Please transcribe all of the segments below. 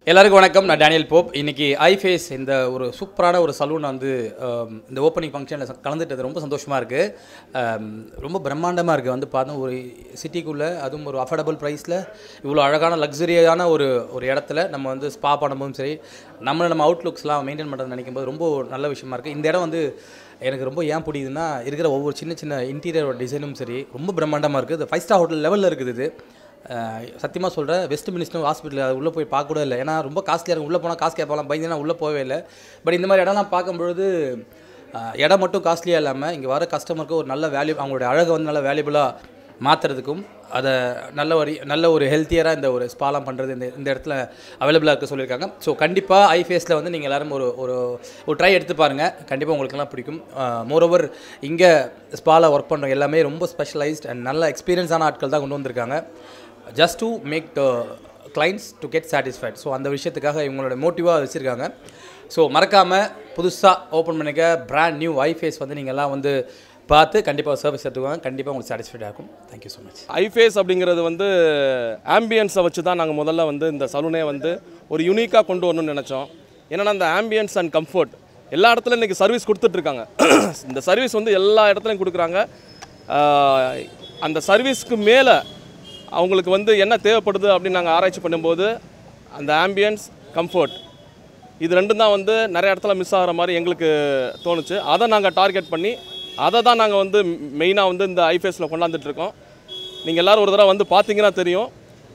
எல்லாருக்கும் வணக்கம் நான் டேனியல் போப் இன்னைக்கு ஐஃபேஸ் இந்த ஒரு சூப்பரான ஒரு சலூன் வந்து ஆம், இந்த ஓப்பனிங் ஃபங்க்ஷனில் கலந்துட்டது ரொம்ப சந்தோஷமாக இருக்குது ரொம்ப பிரம்மாண்டமாக இருக்குது வந்து பார்த்தா ஒரு சிட்டிக்குள்ளே அதுவும் ஒரு அஃபோர்டபுள் ப்ரைஸில் இவ்வளோ அழகான லக்ஸரியான ஒரு ஒரு இடத்துல நம்ம வந்து ஸ்பா பண்ணும்போதும் சரி நம்மளை நம்ம அவுட்லுக்ஸ்லாம் மெயின்டைன் பண்ணுறது நினைக்கும் போது ரொம்ப ஒரு நல்ல விஷயமா இருக்குது இந்த இடம் வந்து எனக்கு ரொம்ப ஏன் பிடிக்குதுன்னா இருக்கிற ஒவ்வொரு சின்ன சின்ன இன்டீரியர் டிசைனும் சரி ரொம்ப பிரம்மாண்டமாக இருக்குது இது ஃபைவ் ஸ்டார் ஹோட்டல் லெவலில் இருக்குது இது சத்தியமாக சொல்கிறேன் வெஸ்ட் மினிஸ்டர் ஹாஸ்பிட்டல் அது உள்ளே போய் பார்க்க கூட இல்லை ஏன்னா ரொம்ப காஸ்ட்லியாக இருக்கும் உள்ளே போனால் காசு கேட்பாலாம் பயந்து நான் உள்ளே போகவே இல்லை பட் இந்த மாதிரி இடம்லாம் பார்க்கும்பொழுது அஹ், இடம் மட்டும் காஸ்ட்லியாக இல்லாமல் இங்கே வர கஸ்டமருக்கு ஒரு நல்ல வேல்யூ அவங்களுடைய அழகை வந்து நல்ல வேல்யூபுளாக மாற்றுறதுக்கும் அதை நல்ல ஒரு நல்ல ஒரு ஹெல்த்தியராக இந்த ஒரு ஸ்பாலாம் பண்ணுறது இந்த இந்த இடத்துல அவைலபிளாக இருக்க சொல்லியிருக்காங்க ஸோ கண்டிப்பாக ஐஃபேஸில் வந்து நீங்கள் எல்லாரும் ஒரு ஒரு ஒரு ட்ரை எடுத்து பாருங்கள் கண்டிப்பாக உங்களுக்கெல்லாம் பிடிக்கும் மோரோவர் இங்கே ஸ்பாவில் ஒர்க் பண்ணுறவங்க எல்லாமே ரொம்ப ஸ்பெஷலைஸ்ட் அண்ட் நல்ல எக்ஸ்பீரியன்ஸான ஆட்கள் தான் கொண்டு வந்திருக்காங்க just to make the clients to get satisfied so அந்த விஷயத்துக்காக இவங்களோட மோட்டிவாக வச்சுருக்காங்க ஸோ மறக்காமல் புதுசாக ஓப்பன் பண்ணிக்க பிராண்ட் நியூ ஐஃபேஸ் வந்து நீங்கள் எல்லாம் வந்து பார்த்து கண்டிப்பாக சர்வீஸ் எடுத்துக்குவாங்க கண்டிப்பாக உங்களுக்கு சாட்டிஸ்ஃபைடாக இருக்கும் தேங்க்யூ ஸோ மச் ஐஃபேஸ் அப்படிங்கிறது வந்து ஆம்பியன்ஸை வச்சு தான் நாங்கள் முதல்ல வந்து இந்த சலூனே வந்து ஒரு யூனிக்காக கொண்டு வரணும்னு நினச்சோம் ஏன்னா அந்த ஆம்பியன்ஸ் அண்ட் கம்ஃபர்ட் எல்லா இடத்துலையும் இன்றைக்கி சர்வீஸ் கொடுத்துட்ருக்காங்க இந்த சர்வீஸ் வந்து எல்லா இடத்துலையும் கொடுக்குறாங்க ஆஹ், அந்த சர்வீஸ்க்கு மேலே அவங்களுக்கு வந்து என்ன தேவைப்படுது அப்படின்னு நாங்கள் ஆராய்ச்சி பண்ணும்போது அந்த ஆம்பியன்ஸ் கம்ஃபர்ட் இது ரெண்டும் தான் வந்து நிறைய இடத்துல மிஸ் ஆகிற மாதிரி எங்களுக்கு தோணுச்சு அதை நாங்கள் டார்கெட் பண்ணி அதை தான் நாங்கள் வந்து மெயினாக வந்து இந்த ஐஃபேஸில் கொண்டாந்துட்டு இருக்கோம் நீங்கள் எல்லோரும் ஒரு தடவை வந்து பார்த்தீங்கன்னா தெரியும்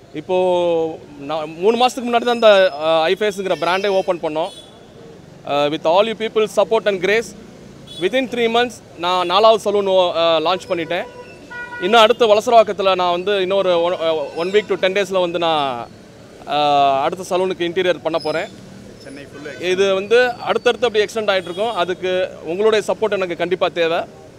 இப்போது நான் மூணு மாதத்துக்கு முன்னாடி தான் இந்த ஐஃபேஸுங்கிற பிராண்டே ஓப்பன் பண்ணோம் with all you people support and grace within three months நான் நாலாவது சலூன் லான்ச் பண்ணிட்டேன் இன்னும் அடுத்த வலசரவாக்கத்தில் நான் வந்து இன்னொரு ஒன் வீக் டு டென் டேஸில் வந்து நான் அஹ், அடுத்த சலூனுக்கு இன்டீரியர் பண்ண போகிறேன் இது வந்து அடுத்தடுத்து அப்படி எக்ஸ்டெண்ட் ஆகிட்டு இருக்கும் அதுக்கு உங்களுடைய சப்போர்ட் எனக்கு கண்டிப்பாக தேவை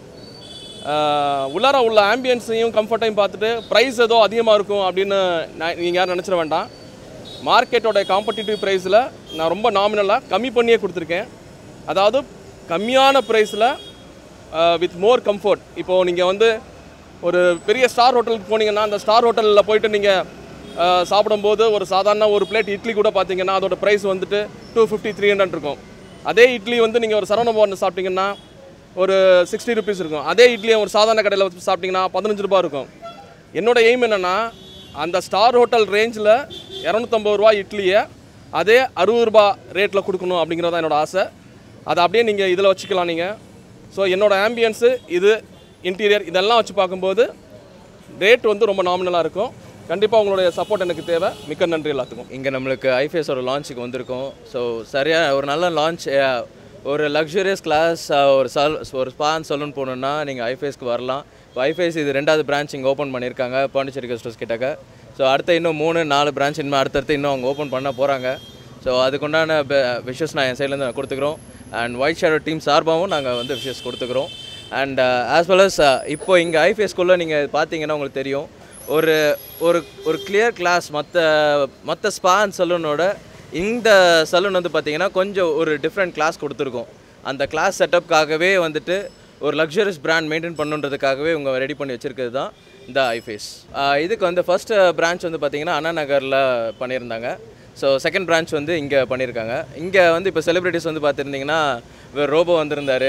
ஆஹ் உள்ளார உள்ள ஆம்பியன்ஸையும் கம்ஃபர்ட்டையும் பார்த்துட்டு ப்ரைஸ் ஏதோ அதிகமாக இருக்கும் அப்படின்னு நான் நீங்கள் யாரும் நினச்சிட வேண்டாம் மார்க்கெட்டோட காம்படிட்டிவ் ப்ரைஸில் நான் ரொம்ப நாமினலாக கம்மி பண்ணியே கொடுத்துருக்கேன் அதாவது கம்மியான ப்ரைஸில் வித் மோர் கம்ஃபர்ட் இப்போது நீங்கள் வந்து ஒரு பெரிய ஸ்டார் ஹோட்டலுக்கு போனீங்கன்னா அந்த ஸ்டார் ஹோட்டலில் போயிட்டு நீங்கள் சாப்பிடும்போது ஒரு சாதாரண ஒரு பிளேட் இட்லி கூட பார்த்தீங்கன்னா அதோட ப்ரைஸ் வந்துட்டு டூ ஃபிஃப்டி த்ரீ ஹண்ட்ரட் இருக்கும் அதே இட்லி வந்து நீங்கள் ஒரு சரவண பவனில் சாப்பிட்டீங்கன்னா ஒரு சிக்ஸ்டி ருபீஸ் இருக்கும் அதே இட்லியை ஒரு சாதாரண கடையில் வச்சு சாப்பிட்டீங்கன்னா பதினஞ்சு ரூபா இருக்கும் என்னோட எய்ம் என்னென்னா அந்த ஸ்டார் ஹோட்டல் ரேஞ்சில் இரநூத்தம்பது ரூபா இட்லியை அதே அறுபது ரூபா ரேட்டில் கொடுக்கணும் அப்படிங்கிறது தான் என்னோட ஆசை அதை அப்படியே நீங்கள் இதில் வச்சுக்கலாம் நீங்கள் ஸோ என்னோட ஆம்பியன்ஸு இது இன்டீரியர் இதெல்லாம் வச்சு பார்க்கும்போது ரேட் வந்து ரொம்ப நாமினலாக இருக்கும் கண்டிப்பாக உங்களுடைய சப்போர்ட் எனக்கு தேவை மிக்க நன்றி எல்லாத்துக்கும் இங்கே நம்மளுக்கு ஐஃபேஸோட லான்ச்சுக்கு வந்திருக்கோம் ஸோ சரியாக ஒரு நல்ல லான்ச் ஒரு லக்ஸுரியஸ் கிளாஸ் ஒரு சல் ஒரு ஸ்பான் சலூன் போகணுன்னா நீங்கள் ஐஃபேஸ்க்கு வரலாம் இப்போ ஐஃபேஸ் இது ரெண்டாவது பிரான்ச் இங்கே ஓப்பன் பண்ணியிருக்காங்க பாண்டிச்சேரி கஸ்டர்ஸ் கிட்டக்க ஸோ அடுத்த இன்னும் மூணு நாலு பிரான்ச் இன்னும் அடுத்தடுத்து இன்னும் அவங்க ஓப்பன் பண்ண போகிறாங்க ஸோ அதுக்குண்டான விஷஸ் நான் என் சைட்லேருந்து நான் கொடுத்துக்கிறோம் அண்ட் ஒயிட் ஷேடோ டீம் சார்பாகவும் நாங்கள் வந்து விஷஸ் கொடுத்துக்கிறோம் அண்ட் ஆஸ் வெல் அஸ் இப்போ இங்கே ஐஃபேஸ்குள்ளே நீங்கள் பார்த்தீங்கன்னா உங்களுக்கு தெரியும் ஒரு ஒரு ஒரு கிளியர் கிளாஸ் மற்ற மற்ற ஸ்பான் சலூனோட இந்த சலூன் வந்து பார்த்தீங்கன்னா கொஞ்சம் ஒரு டிஃப்ரெண்ட் கிளாஸ் கொடுத்துருக்கோம் அந்த கிளாஸ் செட்டப்காகவே வந்துட்டு ஒரு லக்ஸரியஸ் பிராண்ட் மெயின்டைன் பண்ணுன்றதுக்காகவே இவங்க ரெடி பண்ணி வச்சுருக்கிறது தான் இந்த ஐஃபேஸ் இதுக்கு வந்து ஃபர்ஸ்ட் பிரான்ச் வந்து பார்த்தீங்கன்னா அண்ணா நகரில் பண்ணியிருந்தாங்க ஸோ செகண்ட் பிரான்ச் வந்து இங்கே பண்ணியிருக்காங்க இங்கே வந்து இப்போ செலிப்ரிட்டிஸ் வந்து பார்த்துருந்தீங்கன்னா இவர் ரோபோ வந்திருந்தார்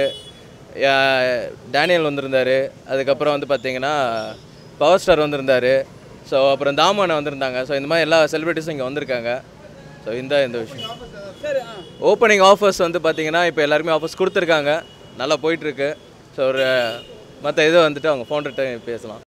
டேனியல் வந்திருந்தார் அதுக்கப்புறம் வந்து பார்த்தீங்கன்னா பவர் ஸ்டார் வந்திருந்தார் ஸோ அப்புறம் தாமனை வந்திருந்தாங்க ஸோ இந்த மாதிரி எல்லா செலிப்ரிட்டிஸும் இங்கே வந்திருக்காங்க ஸோ இந்த இந்த விஷயம் ஓப்பனிங் ஆஃபர்ஸ் வந்து பார்த்தீங்கன்னா இப்போ எல்லாருமே ஆஃபர்ஸ் கொடுத்துருக்காங்க நல்லா போயிட்டுருக்கு ஸோ ஒரு மற்ற இதை வந்துட்டு அவங்க ஃபோன்கிட்ட பேசலாம்